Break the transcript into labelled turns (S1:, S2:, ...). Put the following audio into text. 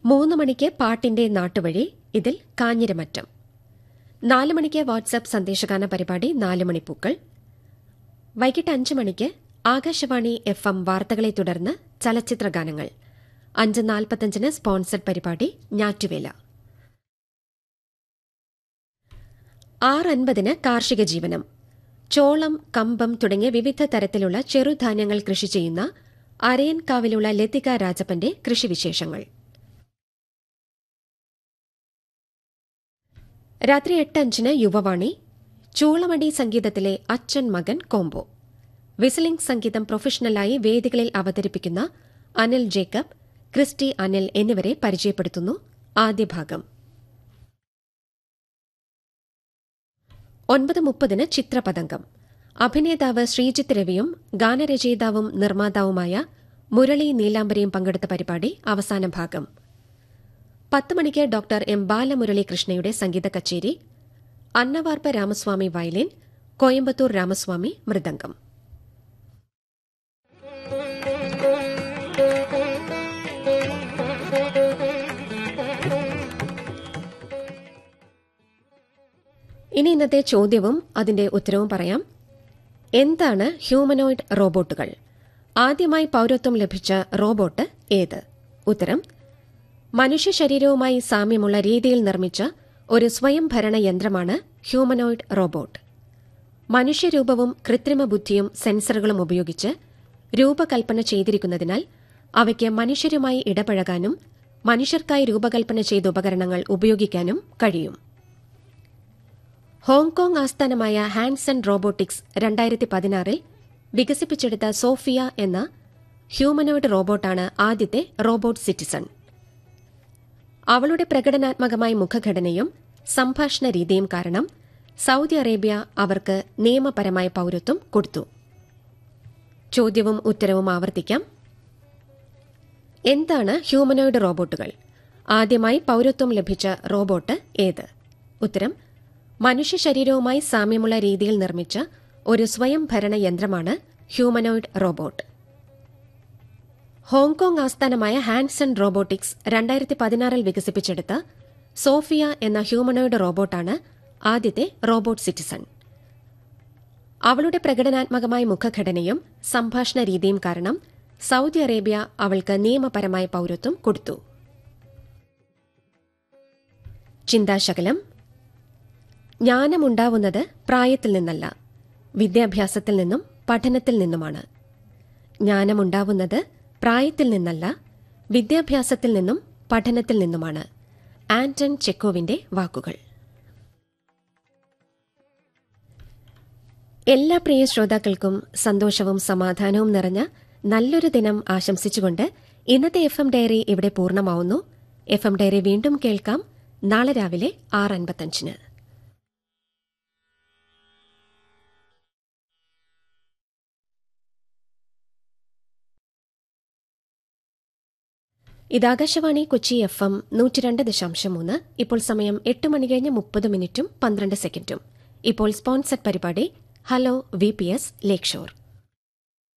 S1: മൂന്ന് മണിക്ക് പാട്ടിന്റെ നാട്ടുവഴി ഇതിൽ കാഞ്ഞിരമറ്റം നാല് മണിക്ക് വാട്സാപ്പ് സന്ദേശഗാന പരിപാടി നാല് മണിപ്പൂക്കൾ വൈകിട്ട് അഞ്ച് മണിക്ക് ആകാശവാണി എഫ് എം വാർത്തകളെ തുടർന്ന് ചലച്ചിത്ര ഗാനങ്ങൾ അഞ്ച് നാൽപ്പത്തഞ്ചിന് സ്പോൺസർഡ് പരിപാടി ഞാറ്റുവേല ആറ് അൻപതിന് കാർഷിക ജീവനം ചോളം കമ്പം തുടങ്ങിയ വിവിധ തരത്തിലുള്ള ചെറുധാന്യങ്ങൾ കൃഷി ചെയ്യുന്ന അരയൻകാവിലുള്ള ലതിക രാജപ്പന്റെ കൃഷിവിശേഷങ്ങൾ രാത്രി എട്ട് അഞ്ചിന് യുവവാണി ചൂളമടി സംഗീതത്തിലെ അച്ഛൻ മകൻ കോംബോ വിസിലിംഗ് സംഗീതം പ്രൊഫഷണലായി വേദികളിൽ അവതരിപ്പിക്കുന്ന അനിൽ ജേക്കബ് ക്രിസ്റ്റി അനിൽ എന്നിവരെ പരിചയപ്പെടുത്തുന്നു ആദ്യ ഭാഗം ഒൻപത് മുപ്പതിന് ചിത്രപതംഗം അഭിനേതാവ് ശ്രീജിത്ത് രവിയും ഗാനരചയിതാവും നിർമ്മാതാവുമായ മുരളി നീലാംബരിയും പങ്കെടുത്ത പരിപാടി അവസാന ഭാഗം പത്ത് മണിക്ക് ഡോക്ടർ എം ബാലമുരളി കൃഷ്ണയുടെ സംഗീത കച്ചേരി അന്നവാർപ്പ രാമസ്വാമി വയലിൻ കോയമ്പത്തൂർ രാമസ്വാമി മൃദംഗം ഇനി ഇന്നത്തെ ചോദ്യവും അതിന്റെ ഉത്തരവും പറയാം എന്താണ് ഹ്യൂമനോയിഡ് റോബോട്ടുകൾ ആദ്യമായി പൌരത്വം ലഭിച്ച റോബോട്ട് ഏത് ഉത്തരം മനുഷ്യ ശരീരവുമായി സാമ്യമുള്ള രീതിയിൽ നിർമ്മിച്ച ഒരു സ്വയംഭരണ യന്ത്രമാണ് ഹ്യൂമനോയിഡ് റോബോട്ട് മനുഷ്യരൂപവും കൃത്രിമ ബുദ്ധിയും സെൻസറുകളും ഉപയോഗിച്ച് രൂപകൽപ്പന ചെയ്തിരിക്കുന്നതിനാൽ അവയ്ക്ക് മനുഷ്യരുമായി ഇടപഴകാനും മനുഷ്യർക്കായി രൂപകൽപ്പന ചെയ്ത ഉപകരണങ്ങൾ ഉപയോഗിക്കാനും കഴിയും ഹോങ്കോങ് ആസ്ഥാനമായ ഹാൻസൺ റോബോട്ടിക്സ് രണ്ടായിരത്തി പതിനാറിൽ വികസിപ്പിച്ചെടുത്ത സോഫിയ എന്ന ഹ്യൂമനോയിഡ് റോബോട്ടാണ് ആദ്യത്തെ റോബോട്ട് സിറ്റിസൺ അവളുടെ പ്രകടനാത്മകമായ മുഖഘടനയും സംഭാഷണ രീതിയും കാരണം സൌദി അറേബ്യ അവർക്ക് നിയമപരമായ പൌരത്വം കൊടുത്തു ചോദ്യവും ഉത്തരവും ആവർത്തിക്കാം എന്താണ് ഹ്യൂമനോയിഡ് റോബോട്ടുകൾ ആദ്യമായി പൌരത്വം ലഭിച്ച റോബോട്ട് ഏത് ഉത്തരം മനുഷ്യ ശരീരവുമായി സാമ്യമുള്ള രീതിയിൽ നിർമ്മിച്ച ഒരു സ്വയംഭരണ യന്ത്രമാണ് ഹ്യൂമനോയിഡ് റോബോട്ട് ഹോങ്കോങ് ആസ്ഥാനമായ ഹാൻസൺ റോബോട്ടിക്സ് രണ്ടായിരത്തി പതിനാറിൽ വികസിപ്പിച്ചെടുത്ത സോഫിയ എന്ന ഹ്യൂമനോയിഡ് റോബോട്ടാണ് ആദ്യത്തെ റോബോട്ട് സിറ്റിസൺ അവളുടെ പ്രകടനാത്മകമായ മുഖഘടനയും സംഭാഷണ രീതിയും കാരണം സൌദി അറേബ്യ അവൾക്ക് നിയമപരമായ പൌരത്വം കൊടുത്തു ചിന്താശകലം ജ്ഞാനമുണ്ടാവുന്നത് പ്രായത്തിൽ നിന്നല്ല വിദ്യാഭ്യാസത്തിൽ നിന്നും പഠനത്തിൽ നിന്നുമാണ് ജ്ഞാനമുണ്ടാവുന്നത് പ്രായത്തിൽ നിന്നല്ല വിദ്യാഭ്യാസത്തിൽ നിന്നും പഠനത്തിൽ നിന്നുമാണ് ആന്റൺ ചെക്കോവിന്റെ വാക്കുകൾ എല്ലാ പ്രിയ ശ്രോതാക്കൾക്കും സന്തോഷവും സമാധാനവും നിറഞ്ഞ നല്ലൊരു ദിനം ആശംസിച്ചുകൊണ്ട് ഇന്നത്തെ എഫ് എം ഡയറി ഇവിടെ പൂർണ്ണമാവുന്നു എഫ് എം ഡയറി വീണ്ടും കേൾക്കാം നാളെ രാവിലെ ആറ് അൻപത്തഞ്ചിന് ഇത് ആകാശവാണി കൊച്ചി എഫ് എം നൂറ്റിരണ്ട് ദശാംശം മൂന്ന് ഇപ്പോൾ സമയം എട്ട് മണി കഴിഞ്ഞ് മുപ്പത് മിനിറ്റും പന്ത്രണ്ട് സെക്കൻഡും ഇപ്പോൾ സ്പോൺസർഡ് പരിപാടി ഹലോ വി പി എസ് ലേക്ക് ഷോർ